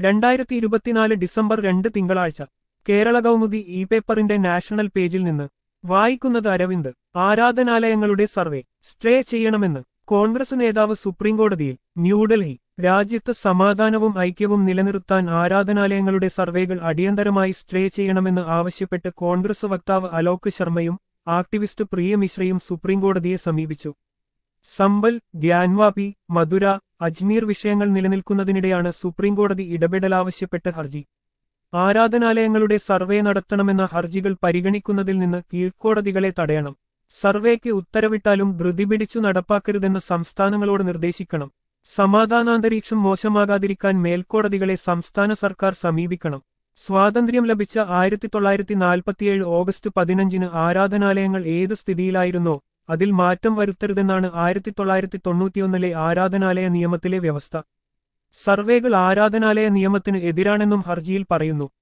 രണ്ടായിരത്തി ഇരുപത്തിനാല് ഡിസംബർ രണ്ട് തിങ്കളാഴ്ച കേരള കൗമുദി ഇ പേപ്പറിന്റെ നാഷണൽ പേജിൽ നിന്ന് വായിക്കുന്നത് അരവിന്ദ് ആരാധനാലയങ്ങളുടെ സർവേ സ്റ്റേ ചെയ്യണമെന്ന് കോൺഗ്രസ് നേതാവ് സുപ്രീംകോടതിയിൽ ന്യൂഡൽഹി രാജ്യത്ത് സമാധാനവും ഐക്യവും നിലനിർത്താൻ ആരാധനാലയങ്ങളുടെ സർവേകൾ അടിയന്തരമായി സ്റ്റേ ചെയ്യണമെന്ന് ആവശ്യപ്പെട്ട് കോൺഗ്രസ് വക്താവ് അലോക് ശർമ്മയും ആക്ടിവിസ്റ്റ് പ്രിയ മിശ്രയും സുപ്രീംകോടതിയെ സമീപിച്ചു സമ്പൽ ഗ്യാൻവാപി മധുര അജ്മീർ വിഷയങ്ങൾ നിലനിൽക്കുന്നതിനിടെയാണ് സുപ്രീംകോടതി ഇടപെടലാവശ്യപ്പെട്ട ഹർജി ആരാധനാലയങ്ങളുടെ സർവേ നടത്തണമെന്ന ഹർജികൾ പരിഗണിക്കുന്നതിൽ നിന്ന് കീഴ്ക്കോടതികളെ തടയണം സർവേക്ക് ഉത്തരവിട്ടാലും ധൃതി പിടിച്ചു നടപ്പാക്കരുതെന്ന് സംസ്ഥാനങ്ങളോട് നിർദ്ദേശിക്കണം സമാധാനാന്തരീക്ഷം മോശമാകാതിരിക്കാൻ മേൽക്കോടതികളെ സംസ്ഥാന സർക്കാർ സമീപിക്കണം സ്വാതന്ത്ര്യം ലഭിച്ച ആയിരത്തി തൊള്ളായിരത്തി നാൽപ്പത്തിയേഴ് ഓഗസ്റ്റ് പതിനഞ്ചിന് ആരാധനാലയങ്ങൾ ഏത് സ്ഥിതിയിലായിരുന്നോ അതിൽ മാറ്റം വരുത്തരുതെന്നാണ് ആയിരത്തി തൊള്ളായിരത്തി തൊണ്ണൂറ്റിയൊന്നിലെ ആരാധനാലയ നിയമത്തിലെ വ്യവസ്ഥ സർവേകൾ ആരാധനാലയ നിയമത്തിന് എതിരാണെന്നും ഹർജിയിൽ പറയുന്നു